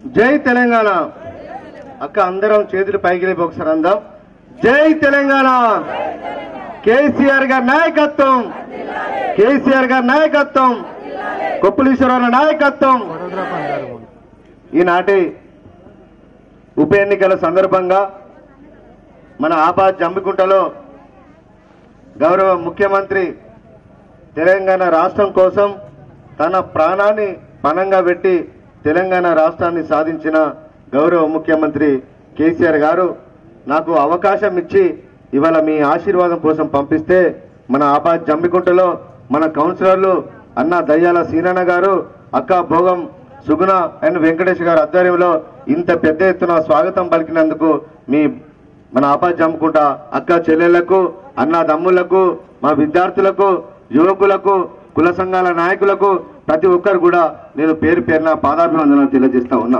జై తెలంగాణ అక్క అందరం చేతులు పైకి లేపి ఒకసారి అందాం జై తెలంగాణ కేసీఆర్ గారి నాయకత్వం కేసీఆర్ గారి నాయకత్వం కొప్పులీశ్వరరావు నాయకత్వం ఈనాటి ఉప ఎన్నికల సందర్భంగా మన ఆబాద్ జమ్మికుంటలో గౌరవ ముఖ్యమంత్రి తెలంగాణ రాష్ట్రం కోసం తన ప్రాణాన్ని పణంగా పెట్టి తెలంగాణ రాష్ట్రాన్ని సాధించిన గౌరవ ముఖ్యమంత్రి కేసీఆర్ గారు నాకు అవకాశం ఇచ్చి ఇవాళ మీ ఆశీర్వాదం కోసం పంపిస్తే మన ఆబాద్ జమ్మికుంటలో మన కౌన్సిలర్లు అన్న దయ్యాల సీనన్న గారు అక్క భోగం సుగుణ అండ్ వెంకటేష్ గారు ఆధ్వర్యంలో ఇంత పెద్ద ఎత్తున స్వాగతం పలికినందుకు మీ మన ఆపాద్ జమ్ముకుంటా అక్క చెల్లెళ్లకు అన్న దమ్ములకు మా విద్యార్థులకు యువకులకు కుల సంఘాల నాయకులకు ప్రతి ఒక్కరు కూడా నేను పేరు పేరున పాదాభివందనాలు తెలియజేస్తా ఉన్నా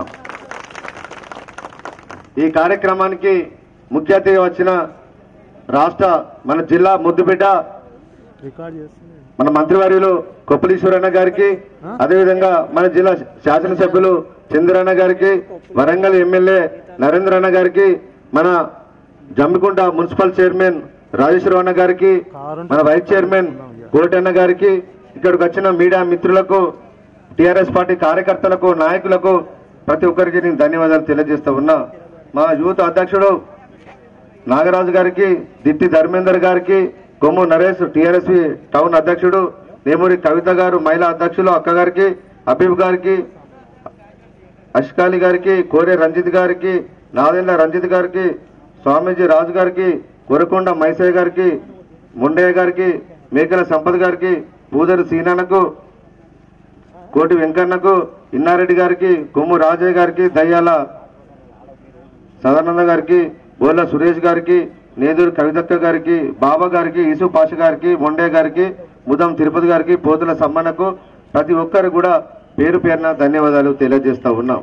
ఈ కార్యక్రమానికి ముఖ్య అతిథిగా వచ్చిన రాష్ట్ర మన జిల్లా ముద్దుబిడ్డ రికార్డ్ చేస్తుంది మన మంత్రివర్యులు కొప్పలీశ్వరన్న గారికి అదేవిధంగా మన జిల్లా శాసనసభ్యులు చంద్రన్న గారికి వరంగల్ ఎమ్మెల్యే నరేంద్రన్న గారికి మన జమ్మికుంట మున్సిపల్ చైర్మన్ రాజేశ్వరన్న గారికి మన వైస్ చైర్మన్ కోటన్న గారికి ఇక్కడికి వచ్చిన మీడియా మిత్రులకు టిఆర్ఎస్ పార్టీ కార్యకర్తలకు నాయకులకు ప్రతి ఒక్కరికి నేను ధన్యవాదాలు తెలియజేస్తా ఉన్నా మా యూత్ అధ్యక్షుడు నాగరాజు గారికి దిట్టి ధర్మేందర్ గారికి కొమ్ము నరేష్ టిఆర్ఎస్పి టౌన్ అధ్యక్షుడు నేమూరి కవిత గారు మహిళా అధ్యక్షులు అక్క గారికి హబీబ్ గారికి అష్కాలి గారికి కోరే రంజిత్ గారికి నాదెండ్ల రంజిత్ గారికి స్వామీజీ రాజు గారికి కొరకొండ మైసయ్య గారికి ముండయ్య గారికి మేకల సంపత్ గారికి పూదరి సీనన్నకు కోటి వెంకన్నకు ఇన్నారెడ్డి గారికి కొమ్ము రాజయ్య గారికి దయ్యాల సదానంద గారికి బోర్ల సురేష్ గారికి నేదూరు కవితక్క గారికి బాబా గారికి ఈసు పాష గారికి మొండే గారికి ముదం తిరుపతి గారికి పోతుల సమ్మన్నకు ప్రతి ఒక్కరు కూడా పేరు పేరున ధన్యవాదాలు తెలియజేస్తా ఉన్నాం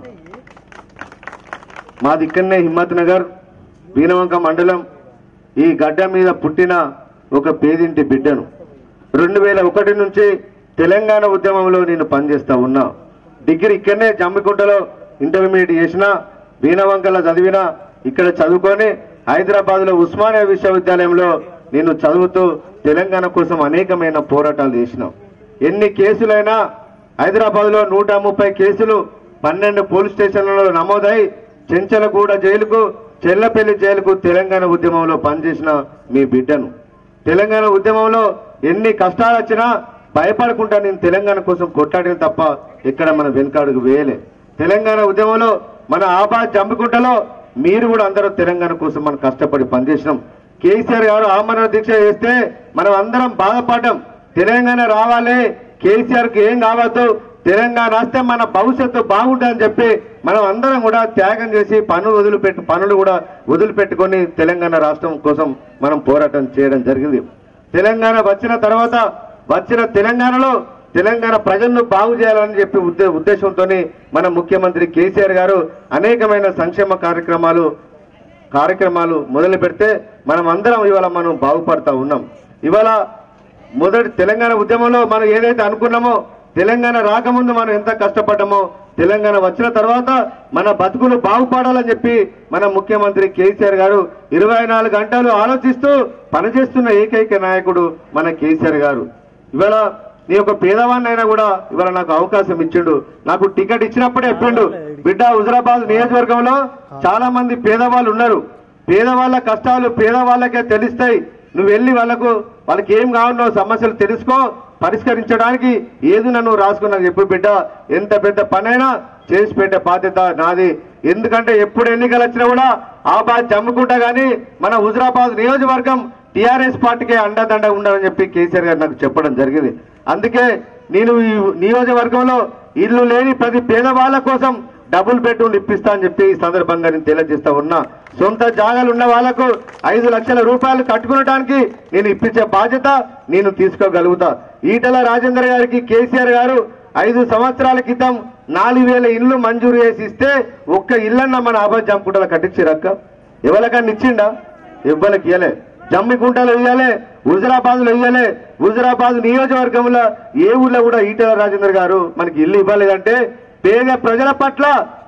మాది ఇక్కడనే హిమ్మత్ నగర్ వీణవంక మండలం ఈ గడ్డ మీద పుట్టిన ఒక పేదింటి బిడ్డను రెండు వేల ఒకటి నుంచి తెలంగాణ ఉద్యమంలో నేను పనిచేస్తా ఉన్నా డిగ్రీ ఇక్కడనే జమ్మికుంటలో ఇంటర్మీడియట్ చేసిన వీణవంకల చదివిన ఇక్కడ చదువుకొని హైదరాబాద్ లో ఉస్మానియా విశ్వవిద్యాలయంలో నేను చదువుతూ తెలంగాణ కోసం అనేకమైన పోరాటాలు చేసినాం ఎన్ని కేసులైనా హైదరాబాద్ లో నూట ముప్పై కేసులు పన్నెండు పోలీస్ స్టేషన్లలో నమోదై చెంచలగూడ జైలుకు చెల్లపల్లి జైలుకు తెలంగాణ ఉద్యమంలో పనిచేసిన మీ బిడ్డను తెలంగాణ ఉద్యమంలో ఎన్ని కష్టాలు వచ్చినా భయపడకుండా నేను తెలంగాణ కోసం కొట్లాడిన తప్ప ఇక్కడ మన వెనుకాడుకు వేయలే తెలంగాణ ఉద్యమంలో మన ఆబాద్ జంబికుంటలో మీరు కూడా అందరూ తెలంగాణ కోసం మనం కష్టపడి పనిచేసినాం కేసీఆర్ గారు ఆమరణ దీక్ష చేస్తే మనం అందరం బాధపడ్డాం తెలంగాణ రావాలి కేసీఆర్ కి ఏం కావద్దు తెలంగాణ వస్తే మన భవిష్యత్తు బాగుంటుందని చెప్పి మనం అందరం కూడా త్యాగం చేసి పనులు వదిలిపెట్టి పనులు కూడా వదిలిపెట్టుకొని తెలంగాణ రాష్ట్రం కోసం మనం పోరాటం చేయడం జరిగింది తెలంగాణ వచ్చిన తర్వాత వచ్చిన తెలంగాణలో తెలంగాణ ప్రజలను బాగు చేయాలని చెప్పి ఉద్దే ఉద్దేశంతో మన ముఖ్యమంత్రి కేసీఆర్ గారు అనేకమైన సంక్షేమ కార్యక్రమాలు కార్యక్రమాలు మొదలు పెడితే మనం అందరం ఇవాళ మనం బాగుపడతా ఉన్నాం ఇవాళ మొదటి తెలంగాణ ఉద్యమంలో మనం ఏదైతే అనుకున్నామో తెలంగాణ రాకముందు మనం ఎంత కష్టపడ్డామో తెలంగాణ వచ్చిన తర్వాత మన బతుకులు బాగుపడాలని చెప్పి మన ముఖ్యమంత్రి కేసీఆర్ గారు ఇరవై నాలుగు గంటలు ఆలోచిస్తూ పనిచేస్తున్న ఏకైక నాయకుడు మన కేసీఆర్ గారు ఇవాళ నీ ఒక పేదవాడిని అయినా కూడా ఇవాళ నాకు అవకాశం ఇచ్చిండు నాకు టికెట్ ఇచ్చినప్పుడే చెప్పిండు బిడ్డ హుజరాబాద్ నియోజకవర్గంలో చాలా మంది పేదవాళ్ళు ఉన్నారు పేదవాళ్ళ కష్టాలు పేదవాళ్ళకే తెలుస్తాయి నువ్వు వెళ్ళి వాళ్ళకు వాళ్ళకి ఏం కావాలో సమస్యలు తెలుసుకో పరిష్కరించడానికి ఏది నన్ను రాసుకున్నా చెప్పు బిడ్డ ఎంత పెద్ద పనైనా చేసి పెట్టే బాధ్యత నాది ఎందుకంటే ఎప్పుడు ఎన్నికలు వచ్చినా కూడా ఆ బాధ జమ్ముకుంటా గానీ మన హుజరాబాద్ నియోజకవర్గం టిఆర్ఎస్ పార్టీకే అండదండ ఉండాలని చెప్పి కేసీఆర్ గారు నాకు చెప్పడం జరిగింది అందుకే నేను ఈ నియోజకవర్గంలో ఇల్లు లేని ప్రతి పేదవాళ్ళ కోసం డబుల్ బెడ్రూమ్ ఇప్పిస్తా అని చెప్పి ఈ సందర్భంగా నేను తెలియజేస్తా ఉన్నా సొంత జాగాలు ఉన్న వాళ్లకు ఐదు లక్షల రూపాయలు కట్టుకునడానికి నేను ఇప్పించే బాధ్యత నేను తీసుకోగలుగుతా ఈటల రాజేందర్ గారికి కేసీఆర్ గారు ఐదు సంవత్సరాల క్రితం నాలుగు వేల ఇల్లు మంజూరు చేసి ఇస్తే ఒక్క ఇల్లన్న మన ఆబాద్ జంపుకుంటలో కట్టించారక్క ఎవరికన్నా ఇచ్చిండా ఎవ్వరికి ఇయ్యలే జమ్మికుంటలో ఇయ్యాలే హుజరాబాద్ లో ఇయ్యాలే హుజరాబాద్ నియోజకవర్గంలో ఏ ఊర్లో కూడా ఈటల రాజేందర్ గారు మనకి ఇల్లు ఇవ్వలేదంటే పేద ప్రజల పట్ల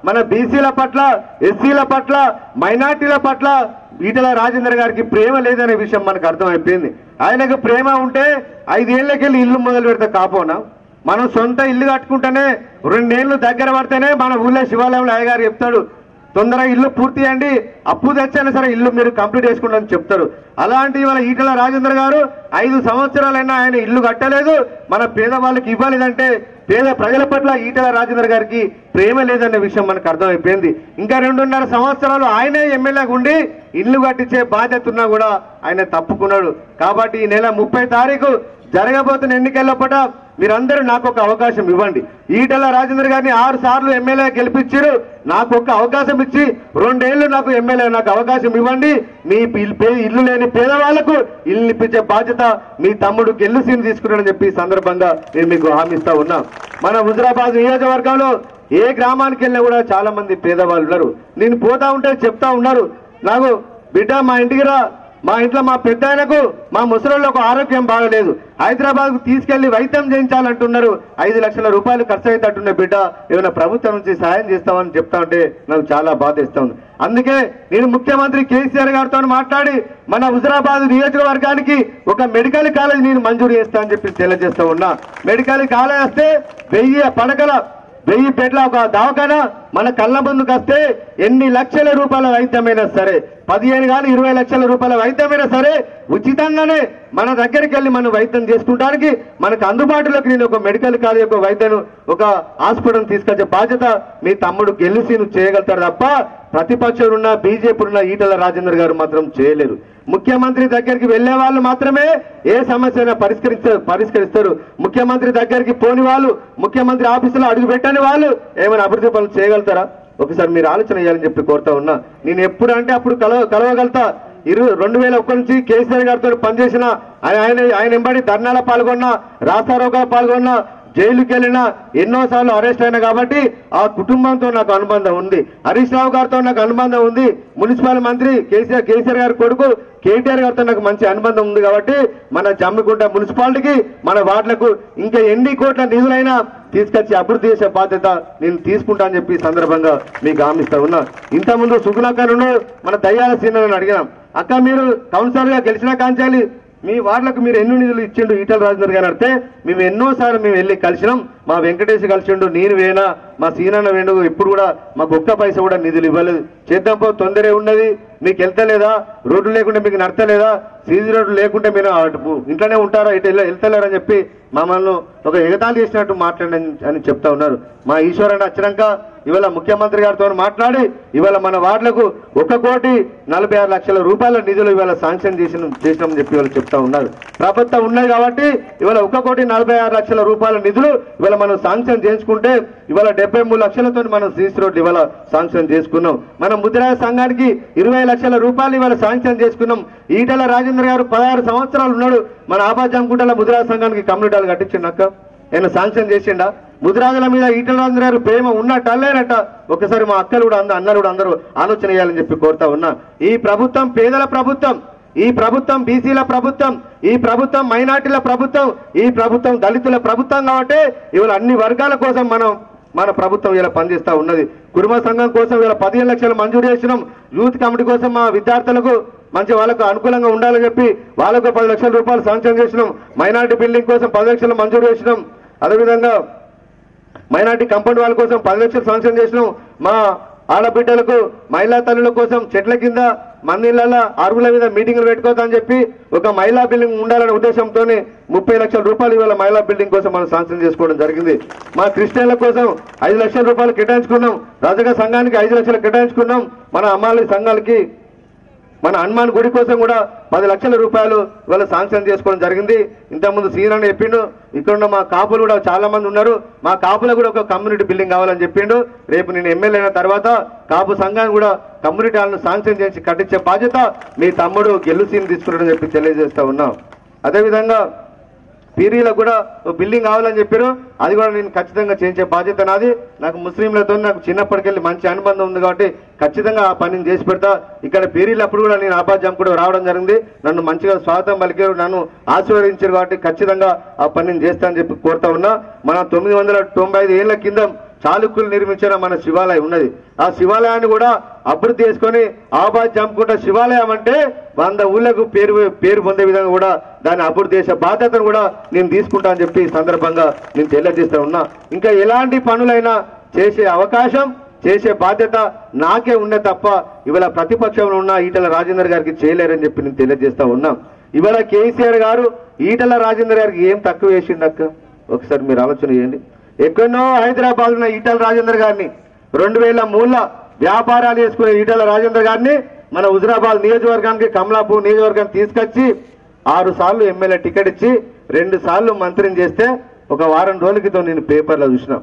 మన బీసీల పట్ల ఎస్సీల పట్ల మైనార్టీల పట్ల ఈటల రాజేందర్ గారికి ప్రేమ లేదనే విషయం మనకు అర్థమైపోయింది ఆయనకు ప్రేమ ఉంటే ఐదేళ్లకెళ్ళి ఇల్లు మొదలు పెడితే కాపోనా మనం సొంత ఇల్లు కట్టుకుంటేనే రెండేళ్లు దగ్గర పడితేనే మన ఊళ్ళో శివాలయంలో అయ్యగారు చెప్తాడు తొందరగా ఇల్లు పూర్తి చేయండి అప్పు తెచ్చైనా సరే ఇల్లు మీరు కంప్లీట్ చేసుకుంటారని చెప్తారు అలాంటి ఇవాళ ఈటల రాజేందర్ గారు ఐదు సంవత్సరాలైనా ఆయన ఇల్లు కట్టలేదు మన పేదవాళ్ళకి ఇవ్వలేదంటే పేద ప్రజల పట్ల ఈటల రాజేందర్ గారికి ప్రేమ లేదనే విషయం మనకు అర్థమైపోయింది ఇంకా రెండున్నర సంవత్సరాలు ఆయనే ఎమ్మెల్యేగా ఉండి ఇల్లు కట్టించే బాధ్యత ఉన్నా కూడా ఆయన తప్పుకున్నాడు కాబట్టి ఈ నెల ముప్పై తారీఖు జరగబోతున్న ఎన్నికల్లో మీరందరూ నాకు ఒక అవకాశం ఇవ్వండి ఈటల రాజేంద్ర గారిని ఆరు సార్లు ఎమ్మెల్యే గెలిపించారు నాకు ఒక అవకాశం ఇచ్చి రెండేళ్లు నాకు ఎమ్మెల్యే నాకు అవకాశం ఇవ్వండి మీ ఇల్- పే- ఇల్లు లేని పేదవాళ్లకు ఇల్లు ఇప్పించే బాధ్యత మీ తమ్ముడు గెల్లు సీన్ తీసుకున్నాడని చెప్పి ఈ సందర్భంగా నేను మీకు హామీ ఇస్తా ఉన్నా మన హుజరాబాద్ నియోజకవర్గంలో ఏ గ్రామానికి వెళ్ళినా కూడా చాలా మంది పేదవాళ్ళు ఉన్నారు నేను పోతా ఉంటే చెప్తా ఉన్నారు నాకు బిడ్డ మా ఇంటికి రా మా ఇంట్లో మా పెద్ద ఆయనకు మా ముసలిళ్ళకు ఆరోగ్యం బాగలేదు హైదరాబాద్ కు తీసుకెళ్లి వైద్యం చేయించాలంటున్నారు ఐదు లక్షల రూపాయలు ఖర్చు అవుతుంటున్న బిడ్డ ఏమైనా ప్రభుత్వం నుంచి సాయం చేస్తామని చెప్తా ఉంటే నాకు చాలా బాధేస్తా ఉంది అందుకే నేను ముఖ్యమంత్రి కేసీఆర్ గారితో మాట్లాడి మన హుజరాబాద్ నియోజకవర్గానికి ఒక మెడికల్ కాలేజ్ నేను మంజూరు చేస్తా అని చెప్పి తెలియజేస్తా ఉన్నా మెడికల్ కాలేజ్ వస్తే వెయ్యి పడకల వెయ్యి బెడ్ల ఒక దవాఖాన మన కళ్ళ ముందుకు వస్తే ఎన్ని లక్షల రూపాయల వైద్యమైనా సరే పదిహేను కానీ ఇరవై లక్షల రూపాయల వైద్యమైనా సరే ఉచితంగానే మన దగ్గరికి వెళ్ళి మనం వైద్యం చేసుకుంటానికి మనకు అందుబాటులోకి నేను ఒక మెడికల్ కాలేజ్ ఒక వైద్యను ఒక హాస్పిటల్ తీసుకొచ్చే బాధ్యత మీ తమ్ముడు గెలిచి నువ్వు చేయగలుగుతాడు తప్ప ప్రతిపక్షం ఉన్న బీజేపీ ఉన్న ఈటల రాజేందర్ గారు మాత్రం చేయలేరు ముఖ్యమంత్రి దగ్గరికి వెళ్లే వాళ్ళు మాత్రమే ఏ సమస్య పరిష్కరిస్తారు పరిష్కరిస్తారు ముఖ్యమంత్రి దగ్గరికి పోని వాళ్ళు ముఖ్యమంత్రి ఆఫీసులో అడుగు పెట్టని వాళ్ళు ఏమైనా అభివృద్ధి పనులు చేయగలుగుతారా ఒకసారి మీరు ఆలోచన చేయాలని చెప్పి కోరుతా ఉన్నా నేను ఎప్పుడు అంటే అప్పుడు కలవ కలవగలుగుతా ఇరు రెండు వేల ఒక్క నుంచి కేసీఆర్ గారితో పనిచేసిన ఆయన ఆయన ఆయన ఎంబడి ధర్నాలో పాల్గొన్నా రాస్తారోగా పాల్గొన్నా జైలుకి వెళ్ళినా ఎన్నోసార్లు అరెస్ట్ అయినా కాబట్టి ఆ కుటుంబంతో నాకు అనుబంధం ఉంది హరీష్ రావు గారితో నాకు అనుబంధం ఉంది మున్సిపల్ మంత్రి కేసీఆర్ కేసీఆర్ గారి కొడుకు కేటీఆర్ గారితో నాకు మంచి అనుబంధం ఉంది కాబట్టి మన జమ్మిగుంట మున్సిపాలిటీకి మన వార్డులకు ఇంకా ఎన్ని కోట్ల నిధులైనా తీసుకొచ్చి అభివృద్ధి చేసే బాధ్యత నేను తీసుకుంటా అని చెప్పి ఈ సందర్భంగా మీకు హామీస్తా ఉన్నా ఇంతకుముందు సుగుణాకరును మన దయ్యాల సీనని అడిగినాం అక్క మీరు కౌన్సిలర్ గా గెలిచిన కాంచాలి మీ వార్డులకు మీరు ఎన్ని నిధులు ఇచ్చిండు ఈటల రాజేందర్ గారు అంటే మేము ఎన్నోసార్లు మేము వెళ్ళి కలిసినాం మా వెంకటేష్ కలిసిండు నేను వేనా మా సీనన్న వేణు ఇప్పుడు కూడా మాకు ఒక్క పైసా కూడా నిధులు ఇవ్వలేదు చేద్దాం పో తొందరే ఉన్నది మీకు వెళ్తలేదా రోడ్డు లేకుంటే మీకు నడతలేదా సీజీ రోడ్డు లేకుంటే మీరు అటు ఇంట్లోనే ఉంటారా ఇటు వెళ్ళ- వెళ్తలేరని చెప్పి మమ్మల్ని ఒక ఎగతాళి చేసినట్టు మాట్లాడని అని చెప్తా ఉన్నారు మా ఈశ్వరన్న వచ్చినాక ఇవాళ ముఖ్యమంత్రి గారితో మాట్లాడి ఇవాళ మన వార్డులకు ఒక కోటి నలభై ఆరు లక్షల రూపాయల నిధులు ఇవాళ శాంక్షన్ చేసిన చేసినామని చెప్పి వాళ్ళు చెప్తా ఉన్నారు ప్రభుత్వం ఉన్నది కాబట్టి ఇవాళ ఒక కోటి నలభై ఆరు లక్షల రూపాయల నిధులు ఇవాళ మనం శాంక్షన్ చేసుకుంటే ఇవాళ డెబ్బై మూడు లక్షలతో మనం సీసీ రోడ్డు ఇవాళ శాంక్షన్ చేసుకున్నాం మనం ముద్రా సంఘానికి ఇరవై లక్షల రూపాయలు ఇవాళ శాంక్షన్ చేసుకున్నాం ఈటల రాజేంద్ర గారు పదహారు సంవత్సరాలు ఉన్నాడు మన ఆబాజాంకుంటల ముద్రా సంఘానికి కమ్యూనిటీలు కట్టించిండక్క ఆయన శాంక్షన్ చేసిండా ముదిరాజుల మీద ఈటల రాజేంద్ర గారు ప్రేమ ఉన్నట్ట లేనట్ట ఒకసారి మా అక్కలు కూడా అందరూ అన్నలు కూడా అందరూ ఆలోచన చేయాలని చెప్పి కోరుతా ఉన్నా ఈ ప్రభుత్వం పేదల ప్రభుత్వం ఈ ప్రభుత్వం బీసీల ప్రభుత్వం ఈ ప్రభుత్వం మైనార్టీల ప్రభుత్వం ఈ ప్రభుత్వం దళితుల ప్రభుత్వం కాబట్టి ఇవాళ అన్ని వర్గాల కోసం మనం మన ప్రభుత్వం ఇలా పనిచేస్తా ఉన్నది కుటుంబ సంఘం కోసం ఇలా పదిహేను లక్షలు మంజూరు చేసినాం యూత్ కమిటీ కోసం మా విద్యార్థులకు మంచి వాళ్ళకు అనుకూలంగా ఉండాలని చెప్పి వాళ్ళకు పది లక్షల రూపాయలు శాంక్షన్ చేసినాం మైనార్టీ బిల్డింగ్ కోసం పది లక్షలు మంజూరు చేసినాం అదేవిధంగా మైనార్టీ కంపౌండ్ వాళ్ళ కోసం పది లక్షలు శాంక్షన్ చేసినాం మా ఆడబిడ్డలకు మహిళా తల్లుల కోసం చెట్ల కింద మందిళ్ళ అరుగుల మీద మీటింగ్లు పెట్టుకోవద్దని చెప్పి ఒక మహిళా బిల్డింగ్ ఉండాలనే ఉద్దేశంతో ముప్పై లక్షల రూపాయలు ఇవాళ మహిళా బిల్డింగ్ కోసం మనం శాంక్షన్ చేసుకోవడం జరిగింది మా క్రిస్టియన్ల కోసం ఐదు లక్షల రూపాయలు కేటాయించుకున్నాం రాజక సంఘానికి ఐదు లక్షలు కేటాయించుకున్నాం మన అమ్మాలి సంఘాలకి మన హనుమాన్ గుడి కోసం కూడా పది లక్షల రూపాయలు ఇవాళ శాంక్షన్ చేసుకోవడం జరిగింది ఇంతకుముందు సీనని చెప్పిండు ఇక్కడ ఉన్న మా కాపులు కూడా చాలా మంది ఉన్నారు మా కాపులకు కూడా ఒక కమ్యూనిటీ బిల్డింగ్ కావాలని చెప్పిండు రేపు నేను ఎమ్మెల్యే అయిన తర్వాత కాపు సంఘాన్ని కూడా కమ్యూనిటీ హాల్ను శాంక్షన్ చేసి కట్టించే బాధ్యత మీ తమ్ముడు గెల్లు సీన్ తీసుకున్నాడని చెప్పి తెలియజేస్తా ఉన్నాం అదేవిధంగా పీరీలకు కూడా ఓ బిల్డింగ్ కావాలని చెప్పారు అది కూడా నేను ఖచ్చితంగా చేయించే బాధ్యత నాది నాకు ముస్లింలతో నాకు చిన్నప్పటికెళ్ళి మంచి అనుబంధం ఉంది కాబట్టి ఖచ్చితంగా ఆ పనిని చేసి పెడతా ఇక్కడ పీరీలప్పుడు కూడా నేను ఆబాద్యం కూడా రావడం జరిగింది నన్ను మంచిగా స్వాగతం పలికారు నన్ను ఆశీర్వదించారు కాబట్టి ఖచ్చితంగా ఆ పనిని చేస్తా అని చెప్పి కోరుతా ఉన్నా మన తొమ్మిది వందల తొంభై ఐదు ఏళ్ల కింద చాళుక్యులు నిర్మించిన మన శివాలయం ఉన్నది ఆ శివాలయాన్ని కూడా అభివృద్ధి చేసుకొని ఆబాద్ చంపుకుంటా శివాలయం అంటే వంద ఊళ్ళకు పేరు పేరు పొందే విధంగా కూడా దాన్ని అభివృద్ధి చేసే బాధ్యతను కూడా నేను తీసుకుంటా అని చెప్పి ఈ సందర్భంగా నేను తెలియజేస్తా ఉన్నా ఇంకా ఎలాంటి పనులైనా చేసే అవకాశం చేసే బాధ్యత నాకే ఉన్నే తప్ప ఇవాళ ప్రతిపక్షంలో ఉన్న ఈటల రాజేందర్ గారికి చేయలేరని చెప్పి నేను తెలియజేస్తా ఉన్నా ఇవాళ కేసీఆర్ గారు ఈటల రాజేందర్ గారికి ఏం తక్కువ వేసిండక్క ఒకసారి మీరు ఆలోచన చేయండి ఎక్కడో హైదరాబాద్ ఉన్న ఈటల రాజేందర్ గారిని రెండు వేల మూడులో వ్యాపారాలు చేసుకునే ఈటల రాజేందర్ గారిని మన హుజరాబాద్ నియోజకవర్గానికి కమలాపూర్ నియోజకవర్గానికి తీసుకొచ్చి ఆరు సార్లు ఎమ్మెల్యే టికెట్ ఇచ్చి రెండు సార్లు మంత్రిని చేస్తే ఒక వారం రోజుల క్రితం నేను పేపర్లో చూసిన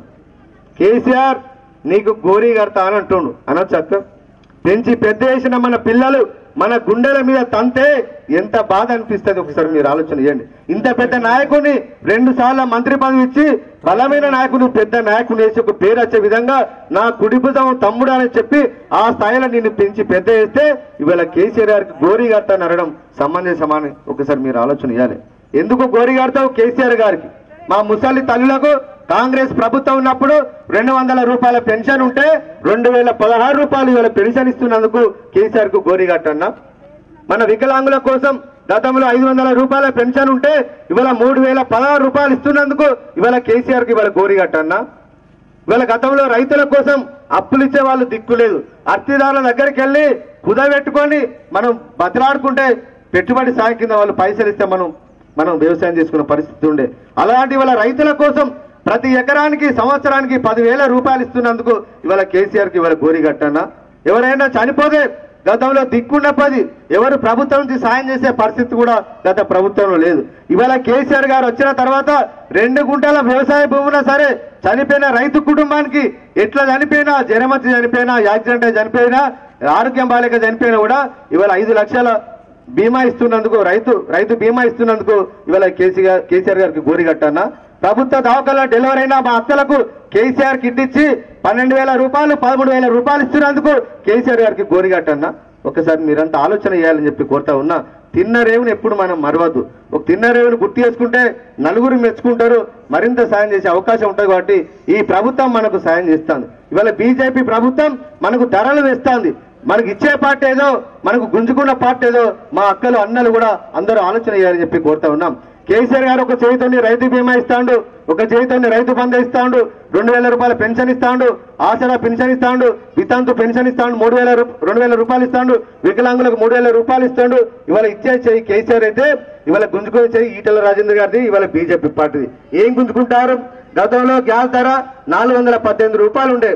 కేసీఆర్ నీకు గోరీ కడతా అని అంటుండు అనొచ్చు అక్క పెంచి పెద్ద చేసిన మన పిల్లలు మన గుండెల మీద తంతే ఎంత బాధ అనిపిస్తుంది ఒకసారి మీరు ఆలోచన చేయండి ఇంత పెద్ద నాయకుడిని రెండు సార్లు మంత్రి పదవి ఇచ్చి బలమైన నాయకుడు పెద్ద నాయకుడు వేసి ఒక పేరు వచ్చే విధంగా నా కుడి భుజం తమ్ముడు అని చెప్పి ఆ స్థాయిలో నిన్ను పెంచి పెద్ద చేస్తే ఇవాళ కేసీఆర్ గారికి గోరీ కడతా అనడం సమంజసమాని ఒకసారి మీరు ఆలోచన చేయాలి ఎందుకు గోరీ కడతావు కేసీఆర్ గారికి మా ముసలి తల్లులకు కాంగ్రెస్ ప్రభుత్వం ఉన్నప్పుడు రెండు వందల రూపాయల పెన్షన్ ఉంటే రెండు వేల పదహారు రూపాయలు ఇవాళ పెన్షన్ ఇస్తున్నందుకు కేసీఆర్ కు గోరిగట్టన్నా మన వికలాంగుల కోసం గతంలో ఐదు వందల రూపాయల పెన్షన్ ఉంటే ఇవాళ మూడు వేల పదహారు రూపాయలు ఇస్తున్నందుకు ఇవాళ కేసీఆర్ కి ఇవాళ గోరిగట్టన్నా ఇవాళ గతంలో రైతుల కోసం అప్పులు ఇచ్చే వాళ్ళు దిక్కులేదు అర్తిదారుల దగ్గరికి వెళ్ళి కుదబెట్టుకొని మనం బతలాడుకుంటే పెట్టుబడి సాయం కింద వాళ్ళు పైసలు ఇస్తే మనం మనం వ్యవసాయం చేసుకునే పరిస్థితి ఉండే అలాంటి వాళ్ళ రైతుల కోసం ప్రతి ఎకరానికి సంవత్సరానికి పదివేల రూపాయలు ఇస్తున్నందుకు ఇవాళ కేసీఆర్ కి ఇవాళ గోరిగట్టన్నా ఎవరైనా చనిపోతే గతంలో దిక్కున్న పది ఎవరు ప్రభుత్వం నుంచి సాయం చేసే పరిస్థితి కూడా గత ప్రభుత్వంలో లేదు ఇవాళ కేసీఆర్ గారు వచ్చిన తర్వాత రెండు గుంటల వ్యవసాయ భూమున సరే చనిపోయిన రైతు కుటుంబానికి ఎట్లా చనిపోయినా జ్వరం వచ్చి చనిపోయినా యాక్సిడెంట్ అయి చనిపోయినా ఆరోగ్యం బాలేక చనిపోయినా కూడా ఇవాళ ఐదు లక్షల బీమా ఇస్తున్నందుకు రైతు రైతు బీమా ఇస్తున్నందుకు ఇవాళ కేసీఆర్ కేసీఆర్ గారికి గోరిగట్టన్నా ప్రభుత్వ దవాఖాన డెలివరీ అయిన మా అక్కలకు కేసీఆర్ కిట్ ఇచ్చి పన్నెండు వేల రూపాయలు పదమూడు వేల రూపాయలు ఇస్తున్నందుకు కేసీఆర్ గారికి గోరిగట్టన్నా ఒకసారి మీరంతా ఆలోచన చేయాలని చెప్పి కోరుతా ఉన్నా తిన్న రేవుని ఎప్పుడు మనం మరవద్దు ఒక తిన్న రేవుని గుర్తు చేసుకుంటే నలుగురు మెచ్చుకుంటారు మరింత సాయం చేసే అవకాశం ఉంటుంది కాబట్టి ఈ ప్రభుత్వం మనకు సాయం చేస్తుంది ఇవాళ బీజేపీ ప్రభుత్వం మనకు ధరలు వేస్తుంది మనకి ఇచ్చే పార్టీ ఏదో మనకు గుంజుకున్న పార్టీ ఏదో మా అక్కలు అన్నలు కూడా అందరూ ఆలోచన చేయాలని చెప్పి కోరుతా ఉన్నాం కేసీఆర్ గారు ఒక చేతితోని రైతు బీమా ఇస్తాడు ఒక చేతితోని రైతు బంధు ఇస్తాడు రెండు వేల రూపాయల పెన్షన్ ఇస్తాడు ఆసరా పెన్షన్ ఇస్తాడు వితంతు పెన్షన్ ఇస్తాడు మూడు వేల రూ- రెండు వేల రూపాయలు ఇస్తాడు వికలాంగులకు మూడు వేల రూపాయలు ఇస్తాడు ఇవాళ ఇచ్చే చెయ్యి కేసీఆర్ అయితే ఇవాళ గుంజుకునే చెయ్యి ఈటల రాజేంద్ర గారిది ఇవాళ బీజేపీ పార్టీది ఏం గుంజుకుంటారు గతంలో గ్యాస్ ధర నాలుగు వందల పద్దెనిమిది రూపాయలు ఉండే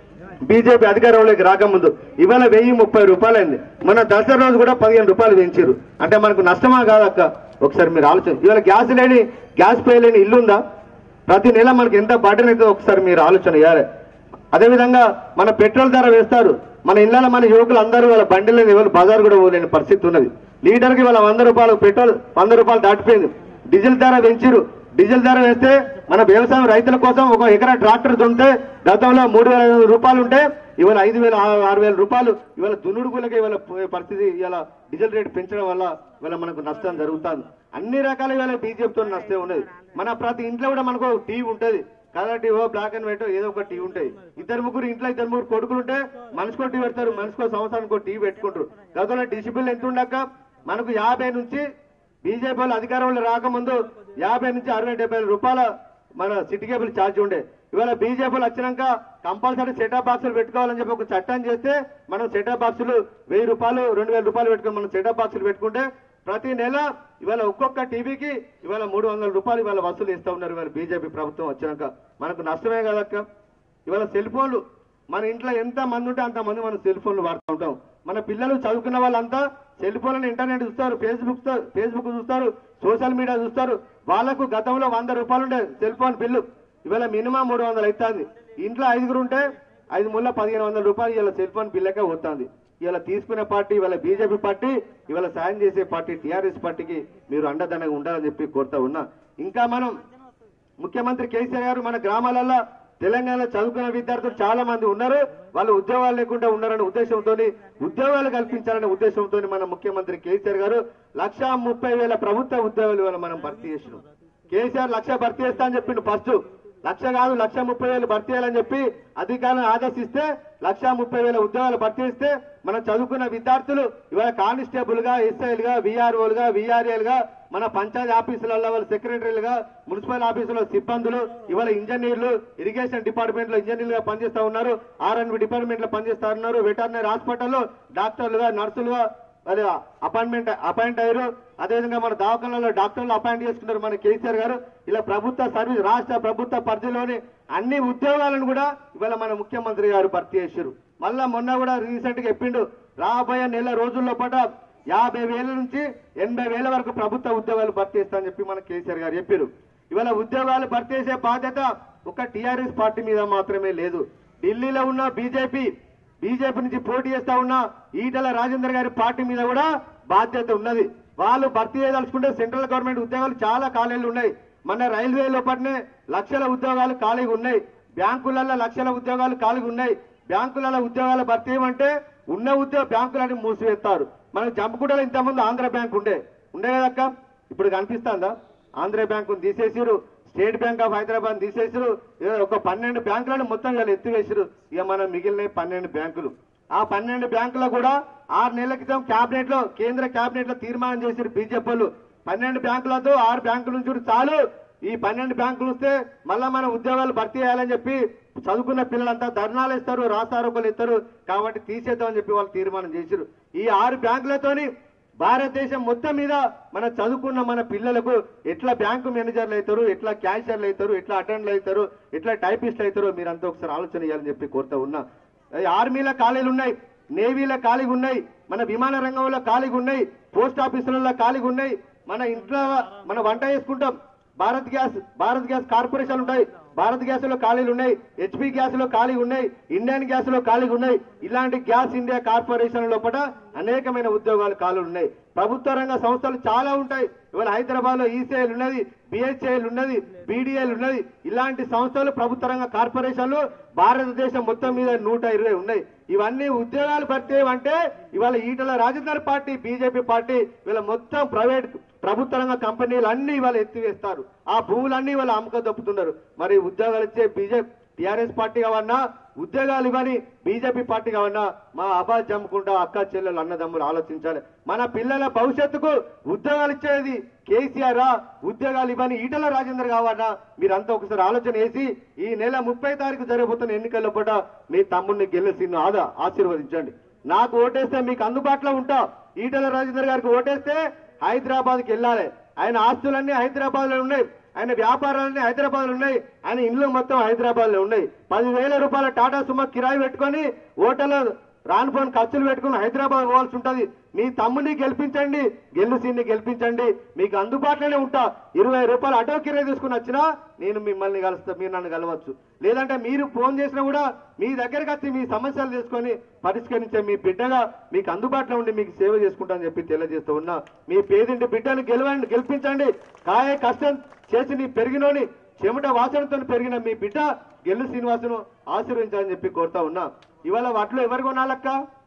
బీజేపీ అధికారంలోకి రాకముందు ఇవాళ వెయ్యి ముప్పై రూపాయలైంది మన దసరా రోజు కూడా పదిహేను రూపాయలు పెంచారు అంటే మనకు నష్టమా కాదక్క ఒకసారి మీరు ఆలోచన ఇవాళ గ్యాస్ లేని గ్యాస్ పే లేని ఇల్లు ఉందా ప్రతి నెల మనకి ఎంత బటన్ అవుతుందో ఒకసారి మీరు ఆలోచన చేయాలి అదేవిధంగా మన పెట్రోల్ ధర వేస్తారు మన ఇళ్ళలో మన యువకులు అందరూ వాళ్ళ బండిలో ఎవరు బజార్ కూడా పోలేని పరిస్థితి ఉన్నది లీటర్కి వాళ్ళ వంద రూపాయలు పెట్రోల్ వంద రూపాయలు దాటిపోయింది డీజిల్ ధర పెంచిరు డీజిల్ ధర వేస్తే మన వ్యవసాయం రైతుల కోసం ఒక ఎకరా ట్రాక్టర్ దున్నితే గతంలో మూడు వేల ఐదు వందల రూపాయలు ఉంటే ఇవాళ ఐదు వేల ఆ- ఆరు వేల రూపాయలు ఇవాళ దున్నుడుగులకి ఇవాళ పోయే పరిస్థితి ఇవాళ డీజిల్ రేట్ పెంచడం వల్ల ఇవాళ మనకు నష్టం జరుగుతుంది అన్ని రకాల ఇవాళ బీజేపీతో నష్టం ఉన్నది మన ప్రతి ఇంట్లో కూడా మనకు టీవీ ఉంటది కలర్ టీవో బ్లాక్ అండ్ వైట్ ఏదో ఒక టీవీ ఉంటాయి ఇద్దరు ముగ్గురు ఇంట్లో ఇద్దరు ముగ్గురు కొడుకులు ఉంటే మనిషికో టీవీ పెడతారు మనిషికో సంవత్సరానికి టీవీ పెట్టుకుంటారు గతంలో డిసిబిల్ ఎంత ఉండక మనకు యాభై నుంచి బీజేపీ వాళ్ళు అధికారంలో రాకముందు యాభై నుంచి అరవై డెబ్బై వేల రూపాయల మన సిటీ కేబుల్ ఛార్జ్ ఉండే ఇవాళ బీజేపీలు వచ్చినాక కంపల్సరీ సెటప్ బాక్సులు పెట్టుకోవాలని చెప్పి ఒక చట్టం చేస్తే మనం సెటప్ బాక్సులు వెయ్యి రూపాయలు రెండు వేల రూపాయలు పెట్టుకుని మనం సెటప్ బాక్సులు పెట్టుకుంటే ప్రతి నెల ఇవాళ ఒక్కొక్క టీవీకి ఇవాళ మూడు వందల రూపాయలు ఇవాళ వసూలు ఇస్తా ఉన్నారు ఇవాళ బీజేపీ ప్రభుత్వం వచ్చినాక మనకు నష్టమే కదక్క ఇవాళ సెల్ ఫోన్లు మన ఇంట్లో ఎంత మంది ఉంటే అంత మంది మనం సెల్ ఫోన్లు వాడుతూ ఉంటాం మన పిల్లలు చదువుకున్న వాళ్ళంతా సెల్ ఫోన్లను ఇంటర్నెట్ చూస్తారు ఫేస్బుక్ ఫేస్బుక్ చూస్తారు సోషల్ మీడియా చూస్తారు వాళ్ళకు గతంలో వంద రూపాయలు ఉండే సెల్ ఫోన్ బిల్లు ఇవాళ మినిమం మూడు వందలు అవుతుంది ఇంట్లో ఐదుగురు ఉంటే ఐదు ముళ్ళ పదిహేను వందల రూపాయలు ఇవాళ సెల్ ఫోన్ బిల్లకే వస్తుంది ఇవాళ తీసుకునే పార్టీ ఇవాళ బీజేపీ పార్టీ ఇవాళ సాయం చేసే పార్టీ టీఆర్ఎస్ పార్టీకి మీరు అండదండగా ఉండాలని చెప్పి కోరుతా ఉన్నా ఇంకా మనం ముఖ్యమంత్రి కేసీఆర్ గారు మన గ్రామాలలో తెలంగాణలో చదువుకున్న విద్యార్థులు చాలా మంది ఉన్నారు వాళ్ళు ఉద్యోగాలు లేకుండా ఉన్నారనే ఉద్దేశంతో ఉద్యోగాలు కల్పించాలనే ఉద్దేశంతో మన ముఖ్యమంత్రి కేసీఆర్ గారు లక్ష ముప్పై వేల ప్రభుత్వ ఉద్యోగాలు ఇవాళ మనం భర్తీ చేసినాం కేసీఆర్ లక్ష భర్తీ చేస్తా అని చెప్పిండు ఫస్ట్ లక్ష కాదు లక్ష ముప్పై వేలు భర్తీ చేయాలని చెప్పి అధికారులను ఆదేశిస్తే లక్ష ముప్పై వేల ఉద్యోగాలు భర్తీ చేస్తే మనం చదువుకున్న విద్యార్థులు ఇవాళ కానిస్టేబుల్ గా ఎస్ఐలుగా విఆర్ఓలుగా విఆర్ఏలుగా మన పంచాయతీ ఆఫీసులలో వాళ్ళ సెక్రటరీలుగా మున్సిపల్ ఆఫీసులో సిబ్బందులు ఇవాళ ఇంజనీర్లు ఇరిగేషన్ డిపార్ట్మెంట్ లో ఇంజనీర్లుగా పనిచేస్తా ఉన్నారు ఆర్ఎన్బి డిపార్ట్మెంట్ లో పనిచేస్తా ఉన్నారు వెటర్నరీ హాస్పిటల్లో డాక్టర్లుగా నర్సులుగా మరి అపాయింట్మెంట్ అపాయింట్ అయ్యారు అదేవిధంగా మన దవాఖానాలో డాక్టర్లు అపాయింట్ చేసుకున్నారు మన కేసీఆర్ గారు ఇలా ప్రభుత్వ సర్వీస్ రాష్ట్ర ప్రభుత్వ పరిధిలోని అన్ని ఉద్యోగాలను కూడా ఇవాళ మన ముఖ్యమంత్రి గారు భర్తీ చేశారు మళ్ళా మొన్న కూడా రీసెంట్ గా చెప్పిండు రాబోయే నెల రోజుల్లో పాట యాభై వేల నుంచి ఎనభై వేల వరకు ప్రభుత్వ ఉద్యోగాలు భర్తీ చేస్తామని చెప్పి మన కేసీఆర్ గారు చెప్పారు ఇవాళ ఉద్యోగాలు భర్తీ చేసే బాధ్యత ఒక టీఆర్ఎస్ పార్టీ మీద మాత్రమే లేదు ఢిల్లీలో ఉన్న బీజేపీ బీజేపీ నుంచి పోటీ చేస్తా ఉన్న ఈటల రాజేందర్ గారి పార్టీ మీద కూడా బాధ్యత ఉన్నది వాళ్ళు భర్తీ చేయదలుచుకుంటే సెంట్రల్ గవర్నమెంట్ ఉద్యోగాలు చాలా ఖాళీలు ఉన్నాయి మన రైల్వే లోపలనే లక్షల ఉద్యోగాలు ఖాళీగా ఉన్నాయి బ్యాంకులలో లక్షల ఉద్యోగాలు ఖాళీగా ఉన్నాయి బ్యాంకులలో ఉద్యోగాల భర్తీ చేయమంటే ఉన్న ఉద్యోగ బ్యాంకులని మూసివేస్తారు మనకు జంపకూడలో ఇంతకుముందు ఆంధ్ర బ్యాంక్ ఉండే ఉండే కదక్క ఇప్పుడు కనిపిస్తుందా ఆంధ్ర బ్యాంకు తీసేసిరు స్టేట్ బ్యాంక్ ఆఫ్ హైదరాబాద్ తీసేసిరు ఇక ఒక పన్నెండు బ్యాంకులను మొత్తం ఇలా ఎత్తివేసిరు ఇక మనం మిగిలిన పన్నెండు బ్యాంకులు ఆ పన్నెండు బ్యాంకులో కూడా ఆరు నెలల క్రితం కేబినెట్ లో కేంద్ర కేబినెట్ లో తీర్మానం చేసిరు బీజేపీ వాళ్ళు పన్నెండు బ్యాంకులతో ఆరు బ్యాంకుల నుంచి కూడా చాలు ఈ పన్నెండు బ్యాంకులు వస్తే మళ్ళా మన ఉద్యోగాలు భర్తీ చేయాలని చెప్పి చదువుకున్న పిల్లలంతా ధర్నాలు ఇస్తారు రాస్తారోకలు ఇస్తారు కాబట్టి తీసేద్దామని చెప్పి వాళ్ళు తీర్మానం చేసిరు ఈ ఆరు బ్యాంకులతోని భారతదేశం మొత్తం మీద మన చదువుకున్న మన పిల్లలకు ఎట్లా బ్యాంకు మేనేజర్లు అవుతారు ఎట్లా క్యాషియర్లు అవుతారు ఎట్లా అటెండర్లు అవుతారు ఎట్లా టైపిస్టులు అవుతారో మీరంతా ఒకసారి ఆలోచన చేయాలని చెప్పి కోరుతా ఉన్నా ఈ ఆర్మీలో ఖాళీలు ఉన్నాయి నేవీలో ఖాళీగా ఉన్నాయి మన విమాన రంగంలో ఖాళీగా ఉన్నాయి పోస్ట్ ఆఫీసులలో ఖాళీగా ఉన్నాయి మన ఇంట్లో మన వంట చేసుకుంటాం Bharat gas Bharat gas corporation ఉంటాయి భారత్ గ్యాస్ లో ఖాళీలు ఉన్నాయి హెచ్పి గ్యాస్ లో ఖాళీ ఉన్నాయి ఇండియన్ గ్యాస్ లో ఖాళీగా ఉన్నాయి ఇలాంటి గ్యాస్ ఇండియా కార్పొరేషన్ లోపల అనేకమైన ఉద్యోగాలు ఖాళీలు ఉన్నాయి ప్రభుత్వ రంగ సంస్థలు చాలా ఉంటాయి ఇవాళ హైదరాబాద్ లో ఈసీఐల్ ఉన్నది బిహెచ్ఐఎల్ ఉన్నది బీడీఎల్ ఉన్నది ఇలాంటి సంస్థలు ప్రభుత్వ రంగ కార్పొరేషన్లు భారతదేశం మొత్తం మీద నూట ఇరవై ఉన్నాయి ఇవన్నీ ఉద్యోగాలు భర్తీ అంటే ఇవాళ Etela Rajender party BJP party వీళ్ళ మొత్తం ప్రైవేట్ ప్రభుత్వ రంగ కంపెనీలు అన్ని ఇవాళ ఎత్తివేస్తారు ఆ భూములన్నీ ఇవాళ అమ్మక దప్పుతున్నారు మరి ఉద్యోగాలు ఇచ్చే బీజేపీ టీఆర్ఎస్ పార్టీ కావన్నా ఉద్యోగాలు ఇవ్వని బీజేపీ పార్టీ కావన్నా మా అబ్బా జమ్ముకుంటా అక్క చెల్లెలు అన్నదమ్ములు ఆలోచించాలి మన పిల్లల భవిష్యత్తుకు ఉద్యోగాలు ఇచ్చేది కేసీఆర్ రా ఉద్యోగాలు ఇవ్వని ఈటల రాజేందర్ కావన్నా మీరంతా ఒకసారి ఆలోచన వేసి ఈ నెల ముప్పై తారీఖు జరగబోతున్న ఎన్నికల్లో పూట మీ తమ్ముడిని గెలిచిన ఆదా ఆశీర్వదించండి నాకు ఓటేస్తే మీకు అందుబాటులో ఉంటా ఈటల రాజేందర్ గారికి ఓటేస్తే హైదరాబాద్కి వెళ్ళాలి ఆయన ఆస్తులన్నీ హైదరాబాద్ లో ఉన్నాయి ఆయన వ్యాపారాలన్నీ హైదరాబాద్ లో ఉన్నాయి ఆయన ఇండ్లు మొత్తం హైదరాబాద్ లో ఉన్నాయి పదివేల రూపాయల టాటా సుమా కిరాయి పెట్టుకొని హోటల్ రాను పోని ఖర్చులు పెట్టుకుని హైదరాబాద్ పోవాల్సి ఉంటది మీ తమ్ముని గెలిపించండి గెలుసీని గెలిపించండి మీకు అందుబాటులోనే ఉంటా ఇరవై రూపాయలు ఆటో కిరాయి తీసుకుని వచ్చినా నేను మిమ్మల్ని కలుస్తా మీరు నన్ను కలవచ్చు లేదంటే మీరు ఫోన్ చేసినా కూడా మీ దగ్గరకు వచ్చి మీ సమస్యలు తీసుకొని పరిష్కరించే మీ బిడ్డగా మీకు అందుబాటులో ఉండి మీకు సేవ చేసుకుంటానని చెప్పి తెలియజేస్తూ ఉన్నా మీ పేదింటి బిడ్డను గెలవండి గెలిపించండి కాయ కష్టం చేసి నీ పెరిగినోని చెమట వాసనతో పెరిగిన మీ బిడ్డ గెల్లు శ్రీనివాసును ఆశీర్వదించాలని చెప్పి కోరుతా ఉన్నా ఇవాళ వడ్లు ఎవరు కొనాలక్క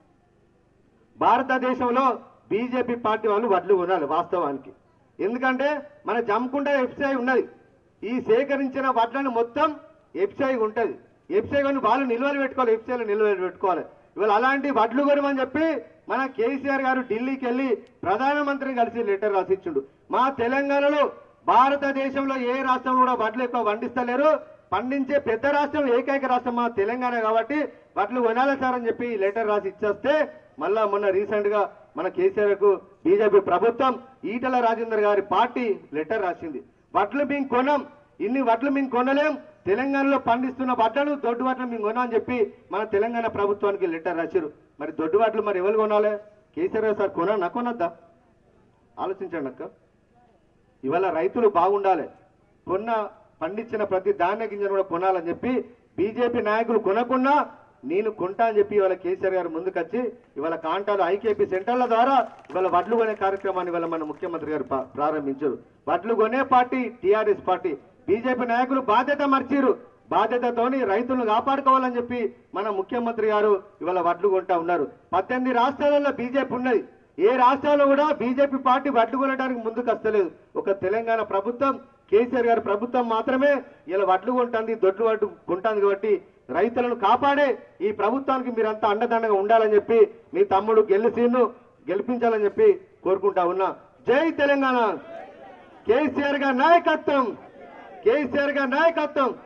భారతదేశంలో బీజేపీ పార్టీ వాళ్ళు వడ్లు కొనాలి వాస్తవానికి ఎందుకంటే మన జమ్కుంట ఎఫ్సిఐ ఉన్నది ఈ సేకరించిన వడ్లను మొత్తం ఎఫ్సిఐ ఉంటది ఎఫ్సిఐ కొని వాళ్ళు నిల్వలు పెట్టుకోవాలి ఎఫ్సిఐలో నిల్వలు పెట్టుకోవాలి ఇవాళ అలాంటి వడ్లు కొనమని చెప్పి మన కేసీఆర్ గారు ఢిల్లీకి వెళ్ళి ప్రధానమంత్రిని కలిసి లెటర్ రాసిచ్చిండు మా తెలంగాణలో భారతదేశంలో ఏ రాష్ట్రం కూడా వడ్లు ఎక్కువ పండిస్తలేరు పండించే పెద్ద రాష్ట్రం ఏకైక రాష్ట్రం మా తెలంగాణ కాబట్టి వడ్లు కొనాలి సార్ అని చెప్పి లెటర్ రాసి ఇచ్చేస్తే మళ్ళా మొన్న రీసెంట్ గా మన కేసీఆర్ కు బీజేపీ ప్రభుత్వం ఈటల రాజేందర్ గారి పార్టీ లెటర్ రాసింది వడ్లు మేము కొనం ఇన్ని వడ్లు మేము కొనలేం తెలంగాణలో పండిస్తున్న వడ్లను దొడ్డు వడ్లు మేము కొనా అని చెప్పి మన తెలంగాణ ప్రభుత్వానికి లెటర్ రాశారు మరి దొడ్డు వడ్లు మరి ఎవరు కొనాలి కేసీఆర్ గారు సార్ కొనా కొనద్దా ఆలోచించండి అక్క ఇవాళ రైతులు బాగుండాలి కొన్న పండించిన ప్రతి ధాన్య గింజను కూడా కొనాలని చెప్పి బీజేపీ నాయకులు కొనకున్నా నేను కొంటా అని చెప్పి ఇవాళ కేసీఆర్ గారు ముందుకొచ్చి ఇవాళ కాంటాలు ఐకేపీ సెంటర్ల ద్వారా ఇవాళ వడ్లు కొనే కార్యక్రమాన్ని ఇవాళ మన ముఖ్యమంత్రి గారు పా- ప్రారంభించారు వడ్లు కొనే పార్టీ టీఆర్ఎస్ పార్టీ బీజేపీ నాయకులు బాధ్యత మర్చిరు బాధ్యతతోని రైతులను కాపాడుకోవాలని చెప్పి మన ముఖ్యమంత్రి గారు ఇవాళ వడ్లు కొంటా ఉన్నారు పద్దెనిమిది రాష్ట్రాలలో బీజేపీ ఉన్నది ఏ రాష్ట్రాల్లో కూడా బీజేపీ పార్టీ వడ్లు కొనడానికి ముందుకు వస్తలేదు ఒక తెలంగాణ ప్రభుత్వం కేసీఆర్ గారి ప్రభుత్వం మాత్రమే ఇలా వడ్లు కొంటుంది దొడ్లు వడ్లు కొంటుంది కాబట్టి రైతులను కాపాడే ఈ ప్రభుత్వానికి మీరంతా అండదండగా ఉండాలని చెప్పి మీ తమ్ముడు గెలిసీను గెలిపించాలని చెప్పి కోరుకుంటా ఉన్నా జై తెలంగాణ కేసీఆర్ గారి నాయకత్వం కేసీఆర్ గారి నాయకత్వం